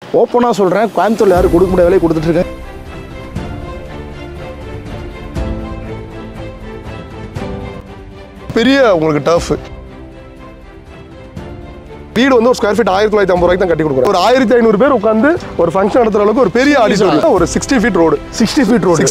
ஓப்பனாக சொல்கிறேன் கோயம்புத்தூர்ல யாரும் கொடுக்க முடியாத விலை கொடுத்துட்டு இருக்கேன் பெரிய உங்களுக்கு டர்ஃப் வீடு வந்து ஒரு ஸ்கொயர் ஃபீட் ஆயிரத்தி தொள்ளாயிரத்தி ஐம்பது ரூபாய்க்கு தான் கட்டி கொடுக்குறோம் ஒரு ஆயிரத்தி ஐநூறு பேர் உட்காந்து ஒரு ஃபங்க்ஷன் நடத்துற அளவுக்கு ஒரு பெரிய ஆடிட்டோரியம் ஒரு sixty feet road sixty feet road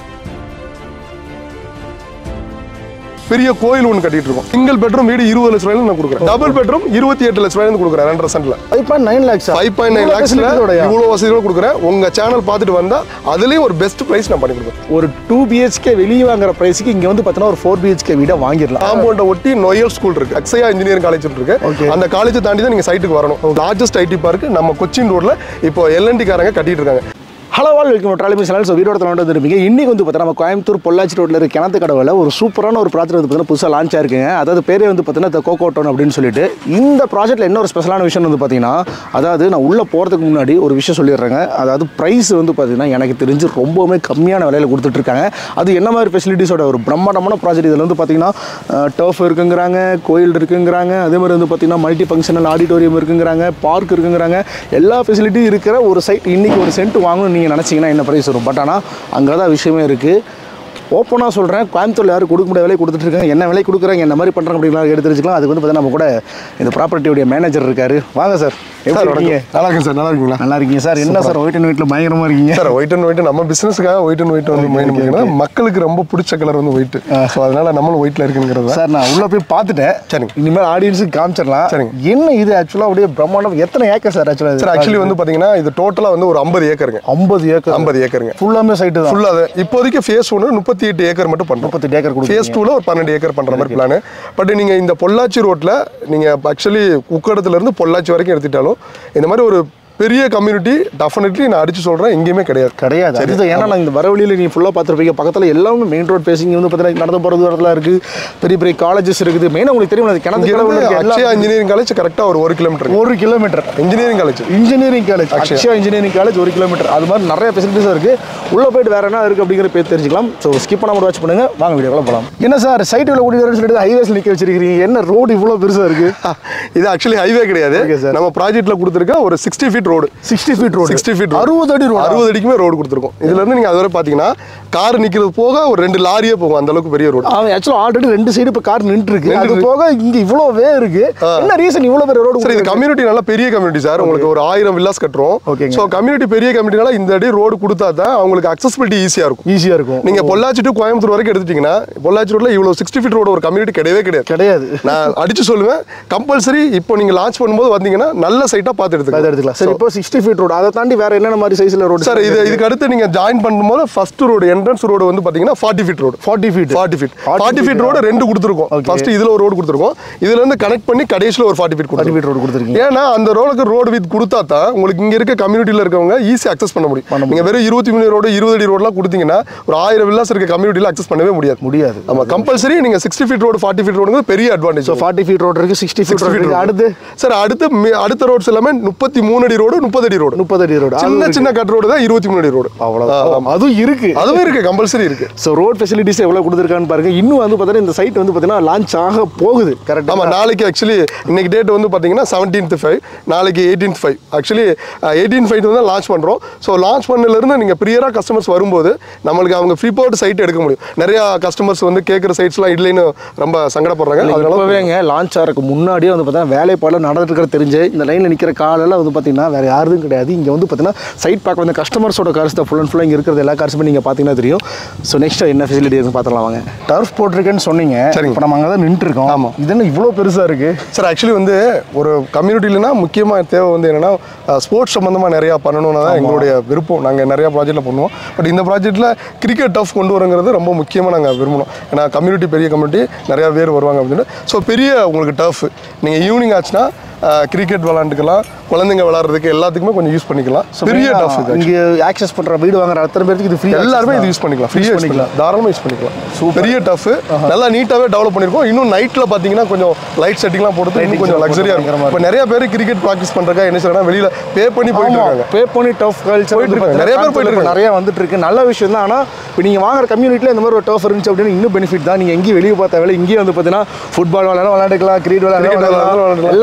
பெரிய கோயில் ஒன்று கட்டிட்டு இருக்கோம் சிங்கிள் பெட்ரூம் வீடு இருபது லட்ச ரூபாயில நான் கொடுக்குறேன் டபுள் பெட்ரூம் இருபத்தி எட்டு லட்ச ரூபாயில கொடுக்குறேன் ரெண்டரை சென்ட்ல five point nine lakhs five point nine லேக்ஸ்ல இவ்வளோ வசதியோட கொடுக்குறேன் உங்க சேனல் பார்த்துட்டு வந்தா அதுலயும் ஒரு பெஸ்ட் பிரைஸ் நான் பண்ணி கொடுக்குறேன் ஒரு டூ பிஹெச்கே வெளியே வாங்குற ப்ரைஸுக்கு இங்கே வந்து பார்த்தீங்கன்னா ஒரு ஃபோர் பிஹெச்கே வீடை வாங்கிடலாம் காம்பவுண்டை ஒட்டி நொயல் ஸ்கூல் இருக்கு அக்ஸயா இன்ஜினியரிங் காலேஜ் இருக்கு Okay. அந்த காலேஜை தாண்டி தான் நீங்க சைட்டுக்கு வரணும் லார்ஜஸ்ட் ஐடி பார்க் நம்ம கொச்சின் ரோட்ல இப்போ எல்என்டி காரங்க கட்டிட்டு இருக்காங்க hello all welcome trolley channel so video வந்து வந்துருப்பீங்க இன்னைக்கு வந்து பார்த்தீங்கன்னா நம்ம கோயம்புத்தூர் பொள்ளாச்சி ரோட்டில் இருக்க கிணத்து கடவுல ஒரு சூப்பரான ஒரு ப்ராஜெக்ட் வந்து பார்த்தீங்கன்னா புதுசாக லான்ச் ஆயிருக்குங்க அதாவது பேரே வந்து பார்த்தீங்கன்னா கோகோ டவுன் அப்படின்னு சொல்லிட்டு இந்த ப்ராஜெக்ட்டில் என்ன ஒரு ஸ்பெஷலான விஷயம் வந்து பார்த்தீங்கன்னா அதாவது நான் உள்ளே போகிறதுக்கு முன்னாடி ஒரு விஷயம் சொல்லிடுறேங்க அதாவது ப்ரைஸ் வந்து பார்த்தீங்கன்னா எனக்கு தெரிஞ்சு ரொம்பவுமே கம்மியான விலையில் கொடுத்துட்ருக்காங்க அது என்ன மாதிரி ஃபெசிலிட்டிஸோட ஒரு பிரம்மாண்டமான ப்ராஜெக்ட் இதில் வந்து பார்த்தீங்கன்னா டர்ஃப் இருக்குங்கிறாங்க கோயில் இருக்குங்கிறாங்க அதே மாதிரி வந்து பார்த்தீங்கன்னா மல்டி ஃபங்க்ஷனல் ஆடிட்டோரியம் இருக்குங்கிறாங்க பார்க் இருக்குங்கிறாங்க எல்லா ஃபெசிலிட்டியும் இருக்கிற ஒரு சைட் இன்னைக்கு ஒரு சென்ட் வாங்கணும்னு நீங்கள் நினச்சிங்கன்னா என்ன ப்ரைஸ் வரும் பட் ஆனால் அங்கே தான் விஷயமே இருக்குது ஓப்பனாக சொல்கிறேன் கோயம்புத்தூர்ல யாரும் கொடுக்க முடியாத விலை கொடுத்துட்டு இருக்காங்க என்ன விலை கொடுக்குறாங்க என்ன மாதிரி பண்ணுறாங்க அப்படின்னா எடுத்து தெரிஞ்சுக்கலாம் அதுக்கு வந்து பார்த்தீங்கன்னா நம்ம கூட இந்த ப்ராப்பர்ட்டியுடைய மேனேஜர் இருக்காரு வாங்க சார் எப்படி சார் இருக்கீங்க வணக்கம் நல்லா இருக்கேன் சார் நல்லா இருக்கீங்களா நல்லா இருக்கீங்க சார் என்ன சார் ஒயிட் அண்ட் வீட்டில் பயங்கரமாக இருக்கீங்க சார் ஒயிட் அண்ட் ஒயிட் நம்ம பிசினஸ்க்காக ஒயிட் அண்ட் ஒயிட் வந்து மெயின் பண்ணிக்கணும் மக்களுக்கு ரொம்ப பிடிச்ச கலர் வந்து ஒயிட் ஸோ அதனால நம்மளும் ஒயிட்ல இருக்குங்கிறது தான் சார் நான் உள்ள போய் பார்த்துட்டேன் சரிங்க. இனிமேல் ஆடியன்ஸுக்கு காமிச்சிடலாம் சரிங்க. என்ன இது ஆக்சுவலாக அப்படியே பிரம்மாண்டம் எத்தனை ஏக்கர் சார் ஆக்சுவலாக சார் ஆக்சுவலி வந்து பாத்தீங்கன்னா இது டோட்டலா வந்து ஒரு ஐம்பது ஏக்கருங்க ஐம்பது ஏக்கர் ஐம்பது ஏக்கருங்க ஃபுல்லாமே சைட்டு தான் ஃபுல்லா இப்போதைக்கு ஃபேஸ் ஒன்று முப்பத்தி எட்டு ஏக்கர் மட்டும் பண்றோம் முப்பத்தெட்டு ஏக்கர் கொடுக்கும் ஃபேஸ் டூல ஒரு பன்னெண்டு ஏக்கர் பண்ற மாதிரி பிளான் பட் நீங்க இந்த பொள்ளாச்சி ரோட்ல நீங்க ஆக்சுவலி குக்கடத்துல இருந்து பொள்ளாச்சி வரைக்கும் எடுத்துட்டாலும் இந்த மாதிரி ஒரு பெரிய கம்யூனிட்டி டெஃபினெட்லி நான் அடிச்சு சொல்றேன் எங்கேயுமே கிடையாது கிடையாது அதுதான் ஏன்னா நான் இந்த வர வழியில் நீ ஃபுல்லாக பார்த்துருப்பீங்க பக்கத்தில் எல்லாமே மெயின் ரோட் பேசிங் வந்து பார்த்தீங்கன்னா நடந்து போகிறது வரதுல இருக்குது பெரிய பெரிய காலேஜஸ் இருக்குது மெயினாக உங்களுக்கு தெரியும் அது கிணத்து இங்க கடவுள் இருந்து இருக்கு அக்ஷயா எல்லாம் இன்ஜினியரிங் காலேஜ் கரெக்டா ஒரு ஒரு கிலோமீட்டர் ஒரு kilometre engineering college engineering college Akshaya engineering college ஒரு கிலோமீட்டர் அது மாதிரி நிறைய ஃபெசிலிட்டிஸும் இருக்குது உள்ளே போயிட்டு வேற என்ன இருக்குது அப்படிங்கிற பேர் தெரிஞ்சுக்கலாம் ஸோ ஸ்கிப் பண்ணாம வாட்ச் பண்ணுங்க வாங்க வீடியோக்குள்ள போகலாம் என்ன சார் சைட் இவ்வளோ கூட்டி வரேன்னு சொல்லிட்டு ஹைவேஸ் நிற்க வச்சிருக்கீங்க என்ன ரோடு இவ்வளோ பெருசாக இருக்குது இது ஆக்சுவலி ஹைவே கிடையாது Okay, sir. நம்ம ப்ராஜெக்ட்ல கொடுத்துருக்க ஒரு sixty feet road sixty feet road sixty feet அறுபது அடி ரோடு அறுபது அடிக்குமே ரோடு கொடுத்துருக்கோம் இதுல இருந்து நீங்க அது வரை பாத்தீங்கன்னா கார் நிக்கிறது போக ஒரு ரெண்டு லாரியே போகும் அந்த அளவுக்கு பெரிய ரோடு அவன் ஆக்சுவலாக ஆல்ரெடி ரெண்டு சைடு இப்போ கார் நின்று இருக்கு அது போக இங்கே இவ்வளோ வே இருக்கு என்ன ரீசன் இவ்வளோ பெரிய ரோடு சார் இது கம்யூனிட்டி நல்ல பெரிய கம்யூனிட்டி சார் உங்களுக்கு ஒரு ஆயிரம் வில்லாஸ் கட்டுறோம் ஓகேங்க. ஸோ கம்யூனிட்டி பெரிய கம்யூனிட்டினால இந்த அடி ரோடு கொடுத்தா தான் அவங்களுக்கு அக்சசிபிலிட்டி ஈஸியா இருக்கும் ஈஸியாக இருக்கும் நீங்க பொள்ளாச்சி டு கோயம்புத்தூர் வரைக்கும் எடுத்துட்டீங்கன்னா பொள்ளாச்சி ரோட்ல இவ்வளவு சிக்ஸ்டி ஃபீட் ரோடு ஒரு கம்யூனிட்டி கிடையவே கிடையாது கிடையாது நான் அடிச்சு சொல்லுவேன் கம்பல்சரி இப்போ நீங்க லான்ச் பண்ணும்போது வந்தீங்கன்னா நல்ல சைட்டா பார்த்து அதை எடுத்துக்கலாம் எடுத்துக்கலாம் சரி இப்போ சிக்ஸ்டி ஃபீட் ரோடு அதை தாண்டி வேற என்னென்ன மாதிரி சைஸில் ரோடு சார் இது இதுக்கு அடுத்து நீங்க ஜாயின் பண்ணும்போது ஃபர்ஸ்ட் ரோடு என்ட்ரன்ஸ் ரோடு வந்து பாத்தீங்கன்னா forty feet road forty feet forty feet 40 forty feet road ரெண்டு கொடுத்துருக்கோம் Okay. ஃபர்ஸ்ட் இதுல ஒரு ரோடு கொடுத்துருக்கோம் இதுல இருந்து கனெக்ட் பண்ணி கடைசியில் ஒரு ஃபார்ட்டி ஃபீட் ஃபார்ட்டி கொடுத்துருக்கோம் ஃபீட் ரோடு கொடுத்துருக்கீங்க ஏன்னா அந்த ரோடுக்கு ரோடு வித் கொடுத்தா தான் உங்களுக்கு இங்க இருக்க கம்யூனிட்டியில் இருக்கவங்க ஈஸி அக்சஸ் பண்ண முடியும் நீங்க வெறும் இருபத்தி மூணு ரோடு இருபது அடி ரோடுலாம் கொடுத்தீங்கன்னா ஒரு ஆயிரம் வில்லாஸ் இருக்க கம்யூனிட்டியில் அக்சஸ் பண்ணவே முடியாது முடியாது ஆமா கம்பல்சரி நீங்க sixty feet road forty feet road பெரிய advantage so forty feet road இருக்கு சிக்ஸ்டி ஃபீட் ரோடு இருக்கு அடுத்து சார் அடுத்து மி- அடுத்த ரோட்ஸ் எல்லாமே முப்பத்தி மூணு அடி ரோடு முப்பது அடி ரோடு முப்பது அடி ரோடு சின்ன சின்ன கட் ரோடு தான் இருபத்தி மூணு அடி ரோடு அவ்வளோதான் அதுவும் இருக்கு அதுவும் இருக்கு கம்பல்சரி இருக்கு ஸோ ரோட் ஃபெசிலிட்டிஸ் எவ்வளோ கொடுத்துருக்கான்னு பாருங்க இன்னும் வந்து பார்த்தீங்கன்னா இந்த சைட் வந்து பார்த்தீங்கன்னா லான்ச் ஆக போகுது கரெக்டாக ஆமா நாளைக்கு ஆக்சுவலி இன்னைக்கு டேட் வந்து பாத்தீங்கன்னா செவன்டீன்த் ஃபைவ் நாளைக்கு eighteenth five actually eighteen five வந்து லான்ச் பண்றோம் ஸோ லான்ச் பண்ணலேருந்து நீங்க ப்ரியரா கஸ்டமர்ஸ் வரும்போது நம்மளுக்கு அவங்க ஃப்ரீ போர்ட் சைட் எடுக்க முடியும் நிறைய கஸ்டமர்ஸ் வந்து கேட்குற சைட்ஸ்லாம் இல்லைன்னு ரொம்ப சங்கடப்படுறாங்க அதனால இப்போவேங்க லான்ச் ஆகிறதுக்கு முன்னாடியே வந்து பார்த்தீங்கன்னா வேலைப்பாடில் நடந்துட்டு இருக்கிற தெரிஞ்சு இந்த லைனில் நிற்கிற காலெல்லாம் வந்து பார்த்தீங்கன்னா வேறு யாரும் கிடையாது இங்கே வந்து பார்த்தீங்கன்னா சைட் பார்க்க வந்த கஸ்டமர்ஸோட கார்ஸ் தான் ஃபுல் அண்ட் ஃபுல்லாக இங்கே இருக்கிறது எல்லா கார்ஸுமே நீங்கள் பார்த்தீங்கன்னா தெரியும் ஸோ நெக்ஸ்ட் என்ன ஃபெசிலிட்டி இருக்குன்னு பார்த்துலாம் வாங்க டர்ஃப் போட்டிருக்கேன்னு சொன்னீங்க சரிங்க. இப்போ நம்ம அங்கே தான் நின்றுட்டு இருக்கோம் ஆமா. இது என்ன இவ்வளோ பெருசாக இருக்குது சார் ஆக்சுவலி வந்து ஒரு கம்யூனிட்டிலனா முக்கியமாக தேவை வந்து என்னன்னா ஸ்போர்ட்ஸ் சம்மந்தமாக நிறையா பண்ணணும்னு தான் எங்களுடைய விருப்பம் நாங்கள் நிறையா ப்ராஜெக்ட்டில் பண்ணுவோம் பட் இந்த ப்ராஜெக்ட்டில் கிரிக்கெட் டஃப் கொண்டு வரங்கிறது ரொம்ப முக்கியமாக நாங்கள் விரும்பணும் ஏன்னா கம்யூனிட்டி பெரிய கம்யூனிட்டி நிறையா பேர் வருவாங்க அப்படின்னு ஸோ பெரிய உங்களுக்கு டஃப் நீங்கள் ஈவினிங் ஆச்சுன்னா கிரிக்கெட் விளாண்டுக்கலாம் குழந்தைங்க விளாட்றதுக்கு எல்லாத்துக்குமே கொஞ்சம் யூஸ் பண்ணிக்கலாம் பெரிய டஃப் இது இங்கே ஆக்சஸ் பண்ணுற வீடு வாங்குற அத்தனை பேருக்கு இது ஃப்ரீ எல்லாருமே இது யூஸ் பண்ணிக்கலாம் ஃப்ரீயாக யூஸ் பண்ணிக்கலாம் தாராளமாக யூஸ் பண்ணிக்கலாம் பெரிய டஃப் நல்லா நீட்டாகவே டெவலப் பண்ணியிருக்கோம் இன்னும் நைட்டில் பார்த்தீங்கன்னா கொஞ்சம் லைட் செட்டிங்லாம் போட்டு இன்னும் கொஞ்சம் லக்ஸரியாக இருக்கும் இப்போ நிறைய பேர் கிரிக்கெட் ப்ராக்டிஸ் பண்ணுறக்கா என்ன செய்யறாங்க வெளியில் பே பண்ணி போயிட்டு இருக்காங்க பே பண்ணி டஃப் கல்ச்சர் போயிட்டு இருக்காங்க. நிறைய பேர் போயிட்டு இருக்காங்க. நிறைய வந்துட்டு இருக்கு நல்ல விஷயம் தான் ஆனால் இப்போ நீங்கள் வாங்குற கம்யூனிட்டியில் இந்த மாதிரி ஒரு டஃப் இருந்துச்சு அப்படின்னு இன்னும் பெனிஃபிட் தான் நீங்கள் எங்கேயும் வெளியே பார்த்த வேலை இங்கேயே வந்து பார்த்தீங்கன்னா ஃபுட்பால் விளையாட விளையாண்டுக்கலாம் கிரிக்கெட் Cricket விளையாட விளையாடலாம், விளையாடலாம். எல்லா கேம்ஸ்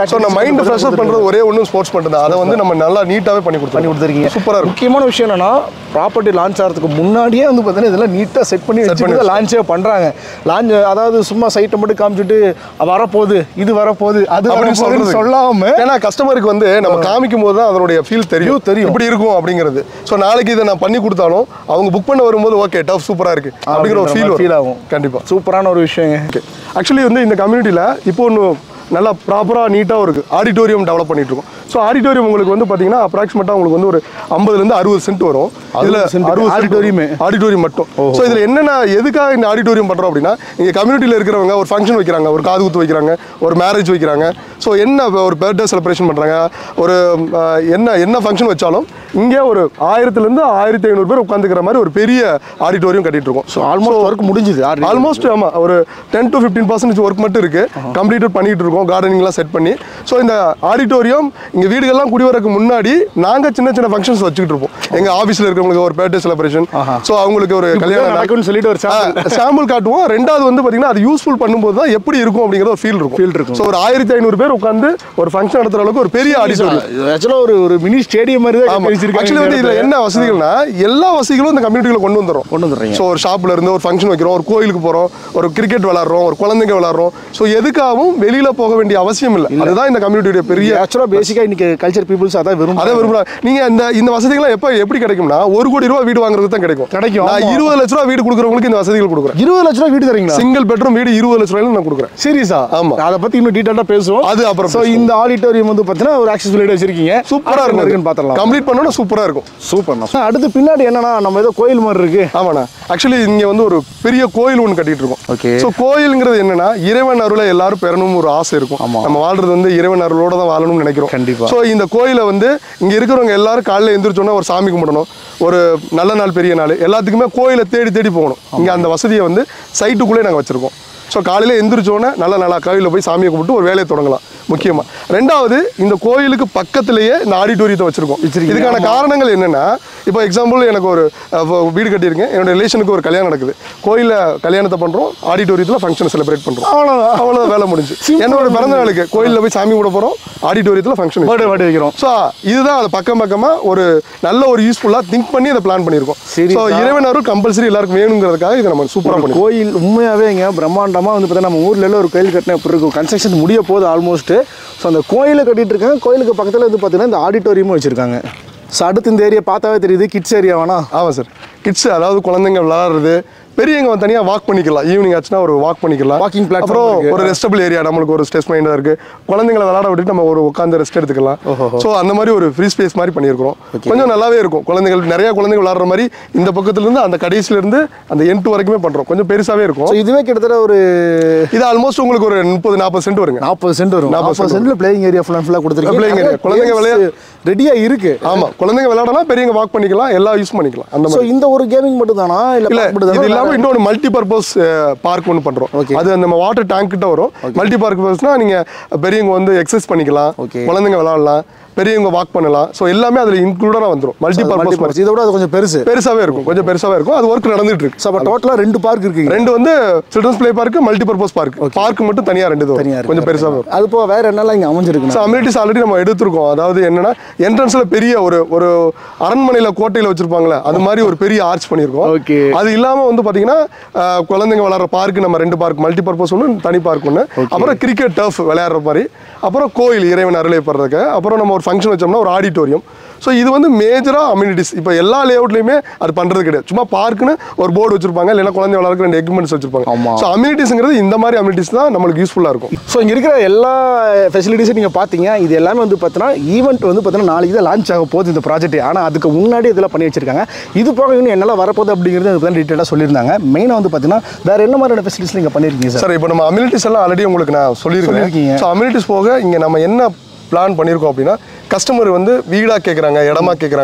ஸோ நம்ம மைண்ட் ஃப்ரெஷர் பண்ணுறது ஒரே ஒன்றும் ஸ்போர்ட்ஸ் மட்டும் தான் அதை வந்து நம்ம நல்லா நீட்டாகவே பண்ணி கொடுத்து பண்ணி கொடுத்துருக்கீங்க சூப்பராக இருக்கும் முக்கியமான விஷயம் என்னன்னா ப்ராப்பர்ட்டி லான்ச் ஆகிறதுக்கு முன்னாடியே வந்து பார்த்தீங்கன்னா இதெல்லாம் நீட்டாக செட் பண்ணி வச்சுட்டு லான்ச்சே பண்ணுறாங்க லான்ச் அதாவது சும்மா சைட்டை மட்டும் காமிச்சிட்டு வரப்போகுது இது வரப்போகுது அது அப்படின்னு வரப்போகுதுன்னு சொல்றது சொல்லாம ஏன்னா கஸ்டமருக்கு வந்து நம்ம காமிக்கும் போது தான் அதனுடைய ஃபீல் தெரியும் தெரியும். இப்படி இருக்கும் அப்படிங்கிறது ஸோ நாளைக்கு இதை நான் பண்ணி கொடுத்தாலும் அவங்க புக் பண்ண வரும்போது ஓகே டஃப் சூப்பராக இருக்கு அப்படிங்கிற ஒரு ஃபீல் ஃபீல் ஆகும் கண்டிப்பாக சூப்பரான ஒரு விஷயங்க ஓகே ஆக்சுவலி வந்து இந்த கம்யூனிட்டியில் இப்போ ஒன்று நல்லா ப்ராப்பராக நீட்டாக இருக்குது ஆடிட்டோரியம் டெவலப் பண்ணிட்டு இருக்கோம் ஸோ ஆடிட்டோரியம் உங்களுக்கு வந்து பார்த்தீங்கன்னா அப்ராக்சிமேட்டாக உங்களுக்கு வந்து ஒரு ஐம்பதுலேருந்து அறுபது சென்ட் வரும் இதில் 60 cent. அறுபது auditorium. ஆடிட்டோரியம் மட்டும் ஸோ இதில் என்னென்ன எதுக்காக இந்த ஆடிட்டோரியம் பண்ணுறோம் அப்படின்னா இங்கே கம்யூனிட்டியில் இருக்கிறவங்க ஒரு ஃபங்க்ஷன் வைக்கிறாங்க ஒரு காது குத்து வைக்கிறாங்க ஒரு மேரேஜ் வைக்கிறாங்க ஸோ என்ன ஒரு பர்த்டே செலிப்ரேஷன் பண்ணுறாங்க ஒரு அஹ், என்ன என்ன ஃபங்க்ஷன் வச்சாலும் இங்கே ஒரு ஆயிரத்துலேருந்து ஆயிரத்தி ஐநூறு பேர் உட்காந்துக்கிற மாதிரி ஒரு பெரிய ஆடிட்டோரியம் கட்டிட்டு இருக்கோம் ஸோ ஆல்மோஸ்ட் ஒர்க் முடிஞ்சுது already. ஆல்மோஸ்ட் ஆமா ஒரு ten to fifteen percentage work மட்டும் இருக்கு கம்ப்ளீட்டட் பண்ணிட்டு இருக்கோம் கார்டனிங்லாம் செட் பண்ணி ஸோ இந்த ஆடிட்டோரியம் இங்க வீடுகள்லாம் குடி வரக்கு முன்னாடி நாங்க சின்ன சின்ன ஃபங்க்ஷன்ஸ் வச்சுக்கிட்டு இருப்போம் எங்க ஆஃபீஸ்ல இருக்கிறவங்களுக்கு ஒரு பர்த்டே செலிப்ரேஷன் ஸோ அவங்களுக்கு ஒரு இப்படிதான் கல்யாணம் நடக்கும்னு சொல்லிட்டு ஒரு sample. சாம்பிள் காட்டுவோம் ரெண்டாவது வந்து பாத்தீங்கன்னா அது யூஸ்ஃபுல் பண்ணும்போது தான் எப்படி இருக்கும் அப்படிங்கிற ஒரு ஃபீல் இருக்கும் Feel இருக்கும். ஸோ ஒரு ஆயிரத்தி ஐநூறு பேர் உட்காந்து ஒரு ஃபங்க்ஷன் நடத்துற அளவுக்கு ஒரு பெரிய ஆடிட்டோரியம் ஆக்சுவலாக ஒரு ஒரு மினி ஸ்டேடியம் மாதிரி தான் ஆமா கட்டி வச்சிருக்காங்க ஆக்சுவலி வந்து இந்த இதுல இடத்துல. என்ன வசதிகள்னா எல்லா வசதிகளும் இந்த கம்யூனிட்டியில கொண்டு வந்துடும் கொண்டு வந்துடுறீங்க. ஸோ ஒரு ஷாப்ல இருந்து ஒரு ஃபங்க்ஷன் வைக்கிறோம் ஒரு கோயிலுக்கு போறோம் ஒரு கிரிக்கெட் விளாடுறோம் ஒரு குழந்தைங்க விளாடுறோம் ஸோ எதுக்காகவும் வெளியில போக வேண்டிய அவசியம் இல்லை அதுதான் இந்த கம்யூனிட்டியுடைய பெரிய ஆக்சுவலாக பேசிக்காக இன்னைக்கு கல்ச்சர் பீப்புள்ஸ் அதான் விரும்ப அதை விரும்பலாம் நீங்க இந்த இந்த வசதிகள்லாம் எப்ப எப்படி கிடைக்கும்னா ஒரு கோடி ரூபாய் வீடு வாங்குறது தான் கிடைக்கும் கிடைக்கும், நான் ஆமா. இருபது லட்ச ரூபாய் வீடு கொடுக்குறவங்களுக்கு இந்த வசதிகள் கொடுக்குறேன் இருபது லட்ச ரூபா வீடு தரீங்களா சிங்கிள் பெட்ரூம் வீடு இருபது லட்ச ரூபாயில நான் கொடுக்குறேன் சீரியஸா ஆமா. அதை பத்தி இன்னும் டீடைலா பேசுவோம் அது அப்புறம் ஸோ பேசுவோம். இந்த ஆடிட்டோரியம் வந்து பார்த்தீங்கன்னா ஒரு ஆக்சசிபிலிட்டி வச்சிருக்கீங்க சூப்பரா இருக்குன்னு இருக்கும் பார்த்துடலாம் கம்ப்ளீட் பண்ணோம்னா சூப்பரா இருக்கும் சூப்பர் அடுத்து பின்னாடி என்னன்னா நம்ம ஏதோ கோயில் மாதிரி இருக்கு ஆமாண்ணா ஆக்சுவலி இங்க வந்து ஒரு பெரிய கோயில் ஒன்று கட்டிட்டு இருக்கோம் Okay. ஸோ கோயிலுங்கிறது என்னன்னா இறைவன் அருளை எல்லாரும் பெறணும்னு ஒரு ஆசை இருக்கும் ஆமா. நம்ம வாழ்றது வந்து இறைவன் அருளோட தான் வாழணும்னு நினைக்கிறோம் கண்டிப்பா. ஸோ இந்த கோயிலை வந்து இங்க இருக்கிறவங்க எல்லாரும் காலையில எந்திரிச்சோன்னா ஒரு சாமி கும்பிடணும் ஒரு நல்ல நாள் பெரிய நாள் எல்லாத்துக்குமே கோயிலை தேடி தேடி போகணும் இங்க அந்த வசதியை வந்து சைட்டுக்குள்ளே நாங்கள் வச்சிருக்கோம் ஸோ காலையில் எந்திரிச்சோன்னே நல்ல நல்லா கோயிலில் போய் சாமியை கும்பிட்டு ஒரு வேலையை தொடங்கலாம் முக்கியமாக ரெண்டாவது இந்த கோயிலுக்கு பக்கத்திலேயே இந்த ஆடிட்டோரியத்தை வச்சிருக்கோம் வச்சிருக்கீங்க, இதுக்கான காரணங்கள் என்னன்னா இப்போ எக்ஸாம்பிள் எனக்கு ஒரு அஹ், வ- வீடு கட்டியிருக்கேன் என்னோட ரிலேஷனுக்கு ஒரு கல்யாணம் நடக்குது கோயிலில் கல்யாணத்தை பண்ணுறோம் ஆடிட்டோரியத்தில் ஃபங்க்ஷன் செலிப்ரேட் பண்ணுறோம் அவ்வளோதான் அவ்வளோதான் வேலை முடிஞ்சு என்னோட பிறந்த நாளுக்கு கோயிலில் போய் சாமி கும்பிட போகிறோம் ஆடிட்டோரியத்தில் ஃபங்க்ஷன் பர்த்டே பர்த்டே வைக்கிறோம் ஸோ இதுதான் அது பக்கம் பக்கமாக ஒரு நல்ல ஒரு யூஸ்ஃபுல்லாக திங்க் பண்ணி அதை பிளான் பண்ணியிருக்கோம் சரி, ஸோ இறைவன் அருள் கம்பல்சரி எல்லாருக்கும் வேணுங்கிறதுக்காக இதை நம்ம சூப்பராக ஒரு பண்ணி கோயில் உண்மையாகவே இங்கே பிரம்மாண்டமாக வந்து பார்த்தீங்கன்னா நம்ம ஊர்ல எல்லாம் ஒரு கோயில் கட்டின எப்படி இருக்கும் கன்ஸ்ட்ரக்ஷன் முடிய போகுது ஆல்மோஸ்ட் ஸோ அந்த கோயிலை கட்டிட்டு இருக்காங்க கோயிலுக்கு பக்கத்தில் வந்து பார்த்தீங்கன்னா இந்த ஆடிட்டோரியமும் வச்சிருக்காங்க ஸோ அடுத்து இந்த ஏரியா பார்த்தாவே தெரியுது கிட்ஸ் ஏரியா வேணா ஆமாம் சார் கிட்ஸ் அதாவது குழந்தைங்க விளாடுறது பெரியவங்க வந்து தனியாக வாக் பண்ணிக்கலாம் ஈவினிங் ஆச்சுன்னா ஒரு வாக் பண்ணிக்கலாம் Walking platform அப்புறம் இருக்கு. ஒரு ரெஸ்டபிள் ஏரியா நம்மளுக்கு ஒரு ஸ்ட்ரெஸ் மைண்டாக இருக்கு குழந்தைங்களை விளாட விட்டுட்டு நம்ம ஒரு உட்காந்து ரெஸ்ட் எடுத்துக்கலாம் ஸோ அந்த மாதிரி ஒரு ஃப்ரீ ஸ்பேஸ் மாதிரி பண்ணியிருக்கிறோம் கொஞ்சம் நல்லாவே இருக்கும் குழந்தைகள் நிறைய குழந்தைங்க விளாடுற மாதிரி இந்த பக்கத்துல இருந்து அந்த கடைசில இருந்து அந்த எண்டு வரைக்குமே பண்றோம் கொஞ்சம் பெருசாவே இருக்கும் ஸோ இதுவே கிட்டத்தட்ட ஒரு இது ஆல்மோஸ்ட் உங்களுக்கு ஒரு முப்பது நாற்பது சென்ட் வருங்க நாற்பது சென்ட் வரும் 40 நாற்பது சென்ட்ல பிளேயிங் ஏரியா ஃபுல் அண்ட் ஃபுல்லாக Playing area. குழந்தைங்க கொடுத்துருக்கீங்க விளையா- ரெடியாக இருக்கு ஆமா குழந்தைங்க விளையாடலாம் பெரியவங்க வாக் பண்ணிக்கலாம் எல்லாம் யூஸ் பண்ணிக்கலாம் அந்த ஸோ மாதிரி இந்த ஒரு கேமிங் மட்டும் தானா இல்ல இல்லை இது இல்லாம இன்னொரு மல்டி பர்பஸ் பார்க் ஒன்று பண்றோம் Okay. அது நம்ம வாட்டர் டேங்க் கிட்ட வரும் மல்டி பர்பஸ்னா நீங்க பெரியவங்க வந்து எக்ஸசைஸ் பண்ணிக்கலாம் Okay. குழந்தைங்க விளையாடலாம் பெரியவங்க வாக் பண்ணலாம் ஸோ எல்லாமே அதுல இன்க்ளூடடா வந்துரும் மல்டி பர்பஸ் இதை விட அது கொஞ்சம் பெருசு பெருசாவே இருக்கும் கொஞ்சம் பெருசாவே இருக்கும் அது ஒர்க் நடந்துட்டு இருக்கு ஸோ அப்போ டோட்டலாக ரெண்டு பார்க் இருக்குங்க ரெண்டு வந்து children's play park multi purpose park park மட்டும் தனியா ரெண்டு இது தனியாக வரும். கொஞ்சம் பெருசாவே வரும் அது போக வேற என்னெல்லாம் இங்கே அமைஞ்சிருக்கு ஸோ அம்யூனிட்டிஸ் ஆல்ரெடி நம்ம எடுத்திருக்கோம் அதாவது என்னன்னா என்ட்ரன்ஸ்ல பெரிய ஒரு ஒரு அரண்மனையில கோட்டையில வச்சிருப்பாங்களே அது மாதிரி ஒரு பெரிய ஆர்ச் பண்ணியிருக்கோம் Okay. அது இல்லாம வந்து பாத்தீங்கன்னா அஹ், குழந்தைங்க விளையாடுற பார்க் நம்ம ரெண்டு பார்க் மல்டி பர்பஸ் ஒன்று தனி பார்க் ஒன்று அப்புறம் கிரிக்கெட் டர்ஃப் விளையாடுற மாதிரி அப்புறம் கோயில் இறைவன் அருளை படுறதுக்கு அப்புறம் நம்ம ஒரு ஃபங்க்ஷன் வச்சோம்னா ஒரு ஆடிட்டோரியம் ஸோ இது வந்து மேஜராக அம்யூனிட்டிஸ் இப்போ எல்லா லேஅவுட்லையுமே அது பண்ணுறது கிடையாது சும்மா பார்க்குன்னு ஒரு போர்டு வச்சிருப்பாங்க இல்லைன்னா குழந்தை விளையாடுறதுக்கு ரெண்டு எக்யூப்மெண்ட்ஸ் வச்சிருப்பாங்க ஆமா. ஸோ அம்யூனிட்டிஸ்ங்கிறது இந்த மாதிரி அம்யூனிட்டிஸ் தான் நம்மளுக்கு யூஸ்ஃபுல்லாக இருக்கும் ஸோ இங்கே இருக்கிற எல்லா ஃபெசிலிட்டிஸும் நீங்கள் பார்த்தீங்க இது எல்லாமே வந்து பார்த்தீங்கன்னா ஈவெண்ட் வந்து பார்த்தீங்கன்னா நாளைக்கு தான் லான்ச் ஆக போகுது இந்த ப்ராஜெக்ட் ஆனால் அதுக்கு முன்னாடி இதெல்லாம் பண்ணி வச்சிருக்காங்க இது போக இன்னும் என்னெல்லாம் வரப்போகுது அப்படிங்கிறது அதுக்கு தான் டீட்டெயிலாக சொல்லியிருந்தாங்க மெயினாக வந்து பார்த்தீங்கன்னா வேறு என்ன மாதிரியான ஃபெசிலிட்டிஸ் நீங்கள் பண்ணியிருக்கீங்க சார் சார் இப்போ நம்ம அம்யூனிட்டிஸ் எல்லாம் ஆல்ரெடி உங்களுக்கு நான் சொல்லியிருக்கீங்க. சொல்லியிருக்கேன் ஸோ அம்யூனிட்டிஸ் போக இங்கே நம்ம என்ன பிளான் பண்ணியிருக்கோம் அப்படின்னா கஸ்டமர் வந்து வீடாக கேட்குறாங்க இடமா கேட்குறாங்க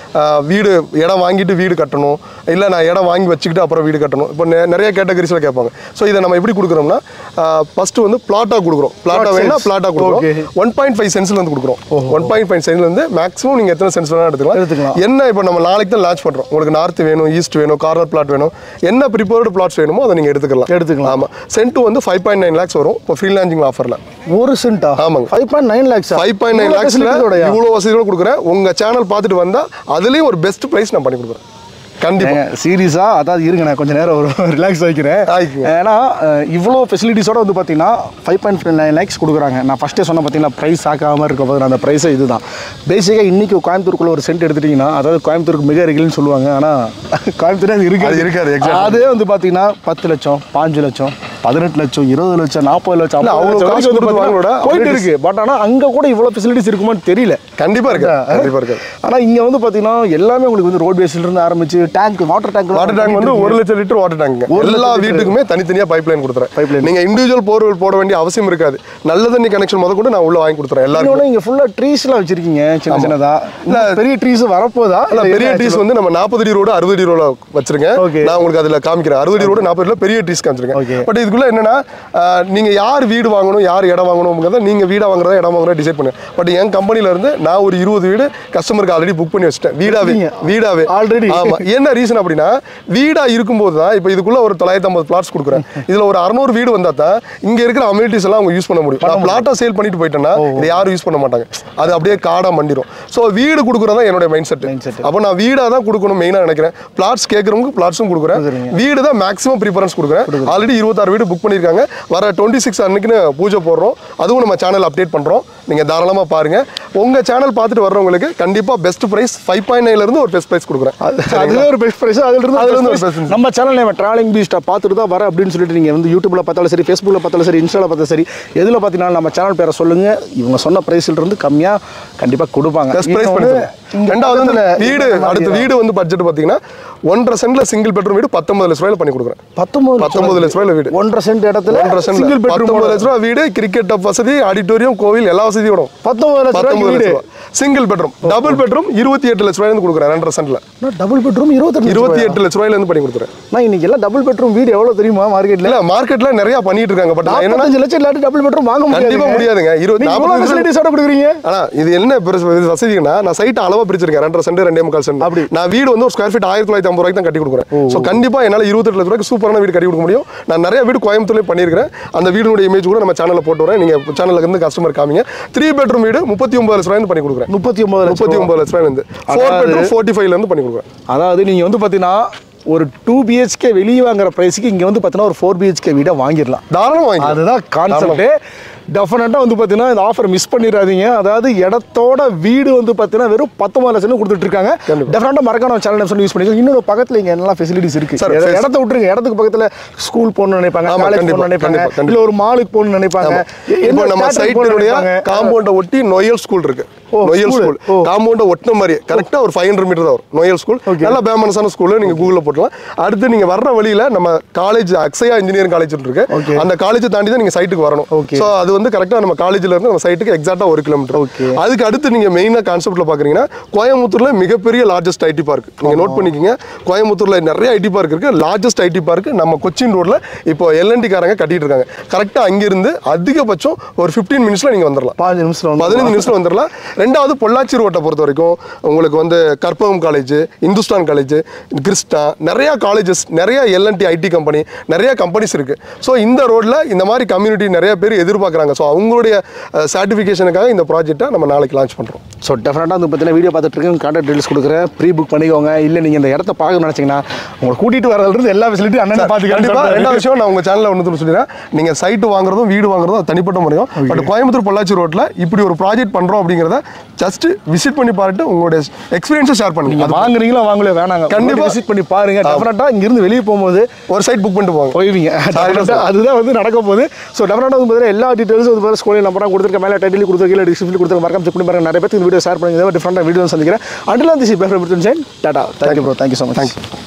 ஆஹ், வீடு இடம் வாங்கிட்டு வீடு கட்டணும் இல்லை நான் இடம் வாங்கி வச்சுக்கிட்டு அப்புறம் வீடு கட்டணும் இப்போ நெ- நிறைய கேட்டகரிஸில் கேட்பாங்க ஸோ இதை நம்ம எப்படி கொடுக்குறோம்னா ஃபஸ்ட்டு வந்து பிளாட்டாக கொடுக்குறோம் பிளாட்டாக வேணா பிளாட்டாக கொடுக்குறோம் Okay. ஒன் பாயிண்ட் ஃபைவ் சென்ஸ்லேருந்து கொடுக்குறோம் ஒன் பாயிண்ட் ஃபைவ் சென்ஸ்லேருந்து மேக்ஸிமம் நீங்கள் எத்தனை சென்ஸ் வேணால் எடுத்துக்கலாம் எடுத்துக்கலாம். என்ன இப்போ நம்ம நாளைக்கு தான் லான்ச் பண்ணுறோம் உங்களுக்கு நார்த் வேணும் ஈஸ்ட் வேணும் கார்னர் பிளாட் வேணும் என்ன ப்ரிப்பேர்டு பிளாட்ஸ் வேணுமோ அதை நீங்கள் எடுத்துக்கலாம் எடுத்துக்கலாம். ஆமாம் சென்ட் வந்து ஃபைவ் பாயிண்ட் நைன் லேக்ஸ் வரும் இப்போ ஃப்ரீ லான்ச்சிங் ஆஃபரில் ஒரு சென்ட்டா ஆமாங்க. Five point nine lakhs five point nine லேக்ஸில் இவ்வளோ வசதியோட கொடுக்குறேன் உங்கள் சேனல் பார்த்துட்டு வந்தால் அதுலேயும் ஒரு பெஸ்ட் ப்ரைஸ் நான் பண்ணி கொடுக்குறேன் கண்டிப்பாக சீரியஸா அதாவது இருங்க நான் கொஞ்சம் நேரம் ஒரு ரிலாக்ஸ் ஆகிக்கிறேன் ஆயிக்குங்க. ஏன்னா அஹ், இவ்வளோ ஃபெசிலிட்டிஸோட வந்து பார்த்தீங்கன்னா ஃபைவ் பாயிண்ட் நைன் லேக்ஸ் கொடுக்குறாங்க நான் ஃபஸ்ட்டே சொன்ன பார்த்தீங்கன்னா ப்ரைஸ் ஆக்காமல் இருக்க போது அந்த ப்ரைஸே இதுதான் பேசிக்காக இன்றைக்கி கோயம்புத்தூருக்குள்ள ஒரு சென்ட் எடுத்துட்டிங்கன்னா அதாவது கோயம்புத்தூருக்கு மிக அருகில்னு சொல்லுவாங்க ஆனால் கோயம்புத்தூர் அது இருக்காது அது இருக்காது, exactly. அதே வந்து பார்த்தீங்கன்னா பத்து லட்சம் பாஞ்சு லட்சம் பதினெட்டு லட்சம் இருபது லட்சம் நாற்பது லட்சம் இல்ல, ஐம்பது அவ்வளோ லட்சம் காசு வரைக்கும் வந்து கொடுத்து பார்த்தீங்கன்னா வாங்கலோட, போயிட்டு amenities. இருக்கு பட் ஆனால் அங்கே கூட இவ்வளோ ஃபெசிலிட்டிஸ் இருக்குமான்னு தெரியல கண்டிப்பாக இருக்கு கண்டிப்பாக இருக்கு ஆனால் இங்கே வந்து பார்த்தீங்கன்னா எல்லாமே உங்களுக்கு வந்து ரோட் பேஸ்ல இருந்து ஆரம்பிச்சு tank water tank water tank வந்து ஒரு லட்சம் லிட்டர் வாட்டர் டேங்க் ஒரு லட்சம் எல்லா liter. வீட்டுக்குமே தனித்தனியா பைப் லைன் கொடுத்துறேன் Pipeline. நீங்க இண்டிவிஜுவல் போர்வெல் போட வேண்டிய அவசியம் இருக்காது நல்ல தண்ணி கனெக்ஷன் முத கூட நான் உள்ள வாங்கி கொடுத்துறேன் எல்லாருக்கும் இன்னொன்று இங்கே ஃபுல்லாக ட்ரீஸ்லாம் வச்சிருக்கீங்க சின்ன சின்னதா இல்ல, இல்ல பெரிய ட்ரீஸ் வரப்போதா இல்ல பெரிய ட்ரீஸ் வந்து நம்ம நாற்பது அடி ரோடு அறுபது அடி ரோட வச்சிருக்கேன் Okay. நான் உங்களுக்கு அதுல காமிக்கிறேன் அறுபது அடி ரோடு நாற்பது அடியில் பெரிய ட்ரீஸ் Okay. காமிச்சிருக்கேன் பட் இதுக்குள்ள என்னன்னா ஆஹ், நீங்க யார் வீடு வாங்கணும் யார் இடம் வாங்கணுங்கிறத நீங்க வீடா வாங்குறதா இடம் வாங்குறதா டிசைட் பண்ணுங்க பட் என் கம்பெனில இருந்து நான் ஒரு இருபது வீடு கஸ்டமருக்கு ஆல்ரெடி புக் பண்ணி வச்சிட்டேன் வீடாவே வச்சிட்டீங்க? வீடாவே Already? ஆமா என்ன ரீசன் அப்படின்னா வீடா இருக்கும்போது தான் இப்போ இதுக்குள்ள ஒரு தொள்ளாயிரத்தி ஐம்பது பிளாட்ஸ் கொடுக்குறேன் இதுல ஒரு அறுநூறு வீடு வந்தா தான் இங்க இருக்கிற அம்யூனிட்டிஸ் எல்லாம் அவங்க யூஸ் பண்ண முடியும் நான் பிளாட்டா சேல் பண்ணிட்டு போயிட்டேன்னா இதை யாரும் யூஸ் பண்ண மாட்டாங்க அது அப்படியே காடா மண்டிரும் ஸோ வீடு கொடுக்குறதா என்னோட மைண்ட் செட் Mindset. அப்போ நான் வீடாக தான் கொடுக்கணும் மெயினாக நினைக்கிறேன் பிளாட்ஸ் கேட்குறவங்க பிளாட்ஸும் கொடுக்குறேன் கொடுக்குறீங்க. வீடு தான் மேக்ஸிமம் ப்ரிஃபரன்ஸ் கொடுக்குறேன் ஆல்ரெடி இருபத்தாறு வீடு புக் பண்ணியிருக்காங்க வர டுவெண்ட்டி சிக்ஸ் அன்னைக்குன்னு பூஜை போடுறோம் அதுவும் நம்ம சேனல் அப்டேட் பண்ணுறோம் நீங்கள் தாராளமாக பாருங்கள் உங்கள் சேனல் பார்த்துட்டு வர்றவங்களுக்கு கண்டிப்பாக பெஸ்ட் ப்ரைஸ் ஃபைவ் பாயிண்ட் நைன்லேருந்து ஒரு பெஸ்ட் ப்ரைஸ் கொடுக்குறேன் அதுவே ஒரு பெஸ்ட் ப்ரைஸ் அதுல இருந்து அதுல இருந்து ஒரு ஒரு best best price. நம்ம சேனல் நம்ம டிராவலிங் பீஸ்ட்டை பார்த்துட்டு தான் வரேன் அப்படின்னு சொல்லிட்டு நீங்கள் வந்து யூடியூப்ல பார்த்தாலும் சரி ஃபேஸ்புக்கில் பார்த்தாலும் சரி இன்ஸ்டாவில் பார்த்தாலும் சரி எதில் பார்த்தீங்கன்னா நம்ம சேனல் பேரை சொல்லுங்க இவங்க சொன்ன ப்ரைஸ்ல இருந்து கம்மியாக கண்டிப்பாக கொடுப்பாங்க பெஸ்ட் ப்ரைஸ் இன்னும் பண்ணி வந்து தரோம். இங்க ரெண்டாவது வந்து பக்கத்துல வீடு இந்த மாதிரி அடுத்த வீடு வந்து பட்ஜெட் பார்த்தீங்கன்னா ஒன்றரை சென்ட்ல சிங்கிள் பெட்ரூம் வீடு பத்தொன்பது லட்ச ரூபாயில பண்ணி கொடுக்குறேன் பத்தொன்பது பத்தொன்பது லட்ச ரூபாயில வீடு ஒன்றரை சென்ட் இடத்துல ஒன்றரை சென்ட் சிங்கிள் பெட்ரூம் பத்தொன்பது லட்ச ரூபா வீடு கிரிக்கெட் டப் வசதி ஆடிட்டோரியம் கோவில் எல்லா வசதியோட பத்தொன்பது லட்சம் பத்தொன்பது வீடு லட்ச ரூபா சிங்கிள் பெட்ரூம் டபுள் பெட்ரூம் இருபத்தி எட்டு லட்ச ரூபாயில இருந்து கொடுக்குறேன் ரெண்டரை சென்ட்ல டபுள் பெட்ரூம் இருபத்தெட்டு இருபத்தி எட்டு லட்ச ரூபாயில இருந்து பண்ணி கொடுக்குறேன் நான் இன்னைக்கு எல்லாம் டபுள் பெட்ரூம் வீடு எவ்வளோ தெரியுமா மார்க்கெட்ல இல்ல மார்க்கெட்ல நிறைய பண்ணிட்டு இருக்காங்க பட் என்னன்னா நாற்பத்தஞ்சு லட்சம் இல்லாட்டி டபுள் பெட்ரூம் வாங்க முடியாது கண்டிப்பா முடியாதுங்க இருபது நீங்க இவ்வளோ நாற்பது ஃபெசிலிட்டிஸோட கொடுக்குறீங்க ஆனா இது என்ன பெருசு இது வசதிங்கன்னா நான் சைட் அளவா பிரிச்சிருக்கேன் ரெண்டரை சென்ட் ரெண்டே முக்கால் சென்ட் அப்படி. நான் வீடு வந்து ஒரு ஸ்கொயர் ஃபீட் ஆயிரத்தி தொள்ளாயிரத்தி ஐம்பது ரூபாய்க்கு தான் கட்டி கொடுக்குறேன் ஸோ கண்டிப்பா என்னால இருபத்தெட்டு லட்ச ரூபாய்க்கு சூப்பரான வீடு கட்டி கொடுக்க முடியும் நான் நிறைய வீடு கோயம்புத்தூர்லயே பண்ணியிருக்கிறேன் அந்த வீடுடைய இமேஜ் கூட நம்ம சேனல்ல போட்டு வரேன் நீங்க சேனல்ல இருந்து கஸ்டமர் காமிங்க த்ரீ பெட்ரூம் வீடு முப்பத்தி ஒன்பது லட்ச ரூபாய் பண்ணி கொடுக்குறேன் முப்பத்தி ஒன்பது லட்சம் முப்பத்தி ஒன்பது லட்ச ரூபாய் இருந்து ஃபோர் அதாவது- பெட்ரூம் ஃபோர்ட்டி ஃபைவ்ல இருந்து பண்ணி கொடுக்குறேன் அதாவது நீங்கள் வந்து பார்த்தீங்கன்னா ஒரு டூ பிஹெச்கே வெளியே வாங்குற ப்ரைஸுக்கு இங்கே வந்து பார்த்தீங்கன்னா ஒரு ஃபோர் பிஹெச்கே வீடை வாங்கிடலாம் தாராளமா வாங்கி அதுதான் கான்செப்ட் டெஃபினட்டாக வந்து பார்த்தீங்கன்னா இந்த ஆஃபர் மிஸ் பண்ணிடாதீங்க அதாவது இடத்தோட வீடு வந்து பார்த்தீங்கன்னா வெறும் பத்தொம்பது லட்சம் கொடுத்துட்டு இருக்காங்க டெஃபினட்டாக மறக்காம சேனல் சொல்லி யூஸ் பண்ணி இன்னொரு பக்கத்தில் இங்கே என்னெல்லாம் ஃபெசிலிட்டிஸ் இருக்கு Sir, இட- face- இடத்த விட்டுருங்க இடத்துக்கு பக்கத்தில் ஸ்கூல் போகணும்னு நினைப்பாங்க ஆமா, காலேஜ் கண்டிப்பா, போகணும்னு நினைப்பாங்க கண்டிப்பா, கண்டிப்பா. இல்லை ஒரு மாலுக்கு போகணும்னு நினைப்பாங்க இப்போ என்ன நம்ம theatre போகணும்னு சைட்டினுடைய நினைப்பாங்க. காம்பவுண்டை ஒட்டி நொயல் ஸ்கூல் இருக்கு ஓ, நொயல் school. ஸ்கூல் ஓ. காம்பவுண்டை ஒட்டின மாதிரி கரெக்டா ஒரு ஃபைவ் ஹண்ட்ரட் மீட்டர் தான் வரும் நொயல் ஸ்கூல் Okay. நல்ல பேமன்ஸான ஸ்கூல் நீங்க கூகுளில் போட்டலாம் அடுத்து நீங்க வர்ற வழியில நம்ம காலேஜ் அக்ஸயா இன்ஜினியரிங் காலேஜ் இருக்கு Okay. அந்த காலேஜ் தாண்டி தான் நீங்க சைட்டுக்கு வரணும் Okay. ஸோ அது வந்து கரெக்டா நம்ம காலேஜ்ல இருந்து நம்ம சைட்டுக்கு எக்ஸாக்டா ஒரு கிலோமீட்டர் Okay. அதுக்கு அடுத்து நீங்க மெயினா கான்செப்ட்ல பாக்குறீங்கன்னா கோயம்புத்தூர்ல மிகப்பெரிய லார்ஜஸ்ட் ஐடி பார்க் நீங்க நோட் பண்ணிக்கங்க கோயம்புத்தூர்ல நிறைய ஐடி பார்க் இருக்கு லார்ஜஸ்ட் ஐடி பார்க் நம்ம கொச்சின் ரோட்ல இப்போ எல்என்டி காரங்க கட்டிட்டு இருக்காங்க கரெக்டா அங்கிருந்து அதிகபட்சம் ஒரு 15 மினிட்ஸ்ல நீங்க வந்துடலாம் பாஞ்சு நிமிஷம் வந்து பதினஞ்சு நிமிஷம் வந்துடலாம் ரெண்டாவது பொள்ளாச்சி ரோட்டை பொறுத்த வரைக்கும் உங்களுக்கு வந்து கற்பகம் காலேஜ் இந்துஸ்தான் காலேஜ் கிறிஸ்டா நிறைய காலேஜஸ் நிறைய எல்என்டி ஐடி கம்பெனி நிறைய கம்பெனிஸ் இருக்கு ஸோ இந்த ரோட்ல இந்த மாதிரி கம்யூனிட்டி நிறைய பேர் எதிர்பார்க்குறாங்க ஸோ அவங்களுடைய சர்டிஃபிகேஷனுக்காக இந்த ப்ராஜெக்ட்டை நம்ம நாளைக்கு லான்ச் பண்ணுறோம் ஸோ டெஃபினட்டாக வந்து பார்த்தீங்கன்னா வீடியோ பார்த்துட்டு இருக்கேன் கான்டாக்ட் டீல்ஸ் கொடுக்குறேன் ப்ரீ புக் பண்ணிக்கோங்க இல்லை நீங்கள் இந்த இடத்த பார்க்கணும்னு நினச்சிங்கன்னா உங்களை கூட்டிகிட்டு வரதுலேருந்து எல்லா ஃபெசிலிட்டி அண்ணன் கண்டிப்பா பார்த்துக்கலாம் ரெண்டாவது விஷயம் நான் உங்க சேனல்ல ஒன்று சொல்லிடுறேன் நீங்க சைட் வாங்குறதும் வீடு வாங்குறதும் அது தனிப்பட்ட முறையும் பட் கோயம்புத்தூர் பொள்ளாச்சி ரோட்ல இப்படி ஒரு ப்ராஜெக்ட் பண்றோம் அப்படிங்கிறத ஜஸ்ட் விசிட் பண்ணி பார்த்துட்டு உங்களுடைய எக்ஸ்பீரியன்ஸை ஷேர் பண்ணுங்க நீங்கள் வாங்குறீங்களோ வாங்கலையோ வேணாங்க கண்டிப்பா. கண்டிப்பாக விசிட் பண்ணி பாருங்க டெஃபினட்டாக இங்கிருந்து வெளியே போகும்போது ஒரு சைட் புக் பண்ணிட்டு போவாங்க போய்வீங்க Definite ஆ அதுதான் வந்து நடக்க போகுது ஸோ டெஃபினட்டாக வந்து பார்த்தீங்கன்னா எல்லா டீட்டெயில்ஸும் வந்து பார்த்தீங்கன்னா ஸ்கூலில் நம்பராக கொடுத்துருக்க மேலே டைட்டில் கொடுத்துருக்க இல்லை டிஸ்கிரிப்ஷன் கொடுத்துருக்க மறக்காம செக் பண்ணி பாருங்க நிறைய பேருக்கு இந்த வீடியோ ஷேர் பண்ணுங்க டிஃப்ரெண்டாக வீடியோ சந்திக்கிறேன் அண்டில் திஸ் பேர் டாடா thank you bro thank you so much